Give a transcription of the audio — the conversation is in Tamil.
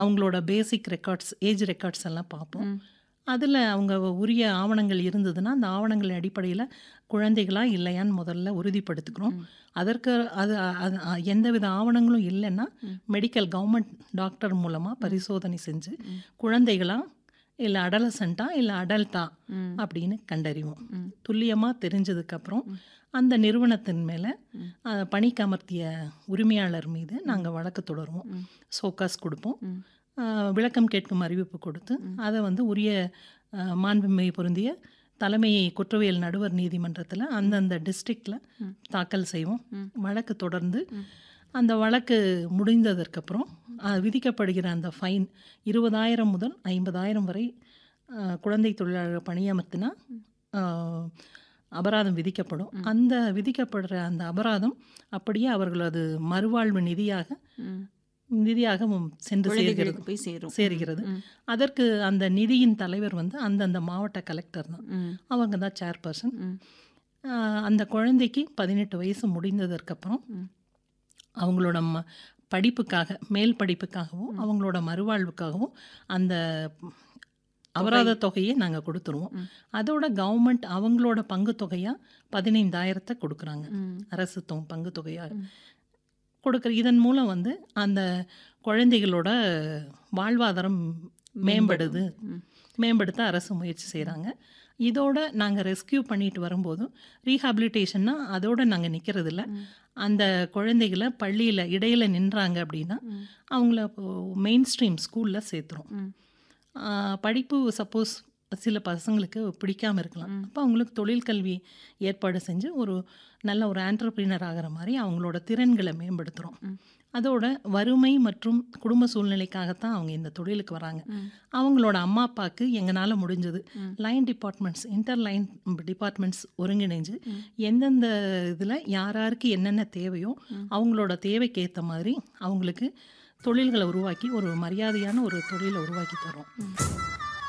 அவங்களோட பேசிக் ரெக்கார்ட்ஸ், ஏஜ் ரெக்கார்ட்ஸ் எல்லாம் பார்ப்போம். ம். அதில அவங்க உரிய ஆவணங்கள் இருந்ததுன்னா, அந்த ஆவணங்கள் அடிப்படையில குழந்தைகளா இல்லையான்னு முதல்ல உறுதிப்படுத்திக்கிறோம். ம். அதற்கு அது அது எந்தவித ஆவணங்களும் இல்லன்னா, ம். மெடிக்கல் கவர்மெண்ட் டாக்டர் மூலமா ம். பரிசோதனை செஞ்சு, ம். குழந்தைகளா, இல்ல அடாலசென்ட்டா, இல்ல அடல்ட்டா ம். அப்படின்னு கண்டறிவோம். ம். துல்லியமா தெரிஞ்சதுக்கப்புறம், ம். அந்த நிறுவனத்தின் மேல ம். அ பணிக்கு அமர்த்திய உரிமையாளர் மீது ம். நாங்க வழக்கு தொடருவோம். ம். சோகாஸ் குடுப்போம். ம். அ விளக்கம் கேட்கும் அறிவிப்பு கொடுத்து, ம். அத வந்து உரிய அ மாண்புமை பொருந்திய தலைமை குற்றவியல் நடுவர் நீதிமன்றத்தில ம். அந்தந்த டிஸ்ட்ரிக்ட்ல ம். தாக்கல் செய்வோம். ம். வழக்கு தொடர்ந்து, ம். அந்த வழக்கு முடிந்ததற்கப்புறம், அ விதிக்கப்படுகிற அந்த ஃபைன் 20,000 முதல் 50,000 வரை அ குழந்தை தொழிலாளர் பணியமர்த்தினா, ம். அ அபராதம் விதிக்கப்படும். ம். அந்த விதிக்கப்படுற அந்த அபராதம் அப்படியே அவர்களது மறுவாழ்வு நிதியாக ம். நிதியாக சென்று சேர்கிறது குழந்தைகளுக்கு போய் சேரும். ம். சேர்கிறது. ம். அதற்கு அந்த நிதியின் தலைவர் வந்து அந்தந்த மாவட்ட கலெக்டர் தான். ம். அவங்க தான் சேர்பர்சன். ம். அ அந்த குழந்தைக்கு 18 வயசு முடிந்ததற்கப்புறம், ம். அவங்களோட ம படிப்புக்காக, மேல் படிப்புக்காகவும், ம். அவங்களோட மறுவாழ்வுக்காகவும் அந்த தொகை. அபராத தொகையை நாங்க குடுத்துருவோம். ம். அதோட கவர்மெண்ட் அவங்களோட பங்கு தொகையா 15,000 குடுக்குறாங்க. ம். அரசு தொ பங்கு தொகையா ம். கொடுக்குற இதன் மூலம் வந்து அந்த குழந்தைகளோட வாழ்வாதாரம் மேம்படும். மேம்படுது. ம். மேம்படுத்த அரசு முயற்சி செய்றாங்க. இதோட நாங்க ரெஸ்க்யூ பண்ணிட்டு வரும்போதும், ரீஹாபிலிட்டேஷன்னா அதோட நாங்க நிக்கிறதில்ல. ம். அந்த குழந்தைகள பள்ளியில இடையில நின்றாங்க அப்படின்னா, ம். அவங்கள இப்போ மெயின் ஸ்ட்ரீம் ஸ்கூல்ல சேர்த்துறோம். ம். அ படிப்பு சப்போஸ் சில பசங்களுக்கு பிடிக்காம இருக்கலாம். ம். அப்ப அவங்களுக்கு தொழில் கல்வி ஏற்பாடு செஞ்சு, ஒரு நல்ல ஒரு ஆன்டர்பிரினர் ஆகுற மாரி அவங்களோட திறன்கள மேம்படுத்துறோம். ம். அதோட வறுமை மற்றும் குடும்ப சூழ்நிலைக்காகத்தான் அவங்க இந்த தொழிலுக்கு வராங்க. ம். அவங்களோட அம்மா, அப்பாக்கு எங்கனால முடிஞ்சது, ம். Line departments, inter line departments ஒருங்கிணைஞ்சு, ம். எந்தெந்த இதில யார் யாருக்கு என்னென்ன தேவையோ, ம். அவங்களோட தேவைக்கு ஏத்த மாதிரி அவங்களுக்கு தொழில்கள உருவாக்கி, ஒரு மரியாதையான ஒரு தொழில உருவாக்கி தர்றோம். ம்.